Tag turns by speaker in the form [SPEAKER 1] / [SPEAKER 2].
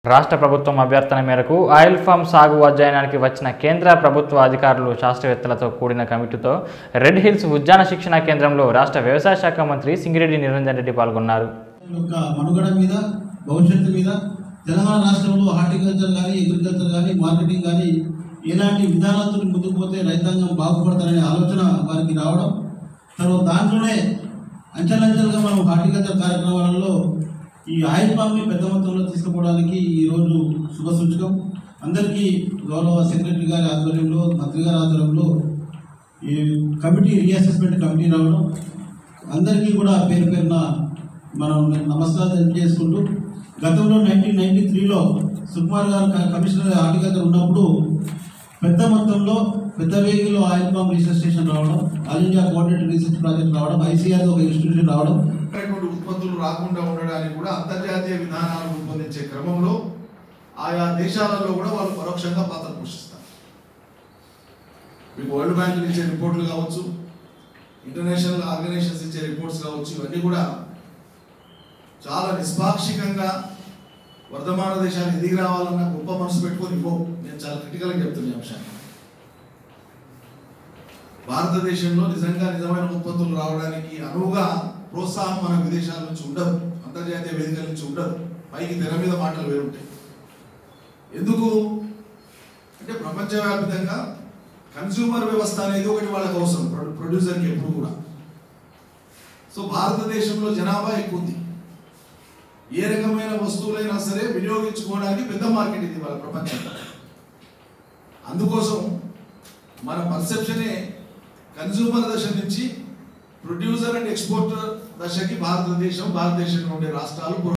[SPEAKER 1] రాష్ట్ర ప్రభుత్వం అభ్యర్థన మేరకు ఆయిల్ ఫామ్ సాగు అధ్యయనానికి వచ్చిన కేంద్ర ప్రభుత్వ అధికారులు శాస్త్రవేత్తలతో కూడిన కమిటీతో రెడ్ హిల్స్ ఉద్యాన శిక్షణా కేంద్రంలో రాష్ట్ర వ్యవసాయ శాఖ మంత్రి సింగిరెడ్డి నిరంజన్ రెడ్డి పాల్గొన్నారు
[SPEAKER 2] యొక్క మనుగడ మీద భవిష్యత్తు మీద తెలంగాణ రాష్ట్రంలో హార్టికల్చర్ కానీ అగ్రికల్చర్ కానీ మార్కెటింగ్ కానీ ఎలాంటి విధానాలతో ముందుకు పోతే రైతాంగం బాగుపడతారనే ఆలోచన వారికి రావడం తర్వాత దాంట్లోనే అంచెలంచెలుగా మనం హార్టికల్చర్ కార్యక్రమాలలో ఈ ఆయిల్ పామ్ని పెద్ద మొత్తంలో తీసుకుపోవడానికి ఈరోజు శుభ సూచకం అందరికీ గౌరవ సెక్రటరీ గారి ఆధ్వర్యంలో మంత్రి గారి ఆధ్వర్యంలో ఈ కమిటీ రీఅసెస్మెంట్ కమిటీ రావడం అందరికీ కూడా పేరు పేరున మనం నమస్కారం తెలియజేసుకుంటూ గతంలో నైన్టీన్ నైన్టీ త్రీలో సుకుమార్ గారు క- కమిషనర్ హార్టికల్చర్ ఉన్నప్పుడు పెద్ద మొత్తంలో పెద్ద వేగిలో ఆయిల్ పామ్ రీసెర్చ్ స్టేషన్ రావడం all India coordinator research project రావడం ఐసీఆర్ ఒక ఇన్స్టిట్యూషన్ రావడం
[SPEAKER 3] అనేటువంటి ఉత్పత్తులు రాకుండా ఉండడానికి కూడా అంతర్జాతీయ విధానాలు రూపొందించే క్రమంలో ఆయా దేశాలలో కూడా వాళ్ళు పరోక్షంగా పాత్ర పోషిస్తారు మీకు వరల్డ్ బ్యాంక్ ఇచ్చే రిపోర్ట్లు కావచ్చు ఇంటర్నేషనల్ ఆర్గనైజేషన్స్ ఇచ్చే రిపోర్ట్స్ కావచ్చు ఇవన్నీ కూడా చాలా నిష్పాక్షికంగా వర్ధమాన దేశాలు ఎదిగి రావాలన్న గొప్ప మనసు పెట్టుకొని ఇవ్వవు నేను చాలా క్రిటికల్గా చెప్తున్నా ఈ అంశాన్ని భారతదేశంలో నిజంగా నిజమైన ఉత్పత్తులు రావడానికి అనువుగా ప్రోత్సాహం మన విదేశాల నుంచి ఉండదు అంతర్జాతీయ వేదికల నుంచి ఉండదు పైకి తెర మీద మాటలు వేరుంటాయి ఎందుకు అంటే ప్రపంచవ్యాప్తంగా కన్స్యూమర్ వ్యవస్థ అనేది ఒకటి వాళ్ళకి అవసరం ప్రొ- ప్రొడ్యూసర్కి ఎప్పుడు కూడా సో భారతదేశంలో జనాభా ఎక్కువ ఉంది ఏ రకమైన వస్తువులైనా సరే వినియోగించుకోవడానికి పెద్ద మార్కెట్ ఇది వాళ్ళ ప్రపంచంలో అందుకోసం మన పర్సెప్షనే కన్జ్యూమర్ దశ నుంచి ప్రొడ్యూసర్ అండ్ ఎక్స్పోర్టర్ దశకి భారతదేశం భారతదేశంలో ఉండే రాష్ట్రాలు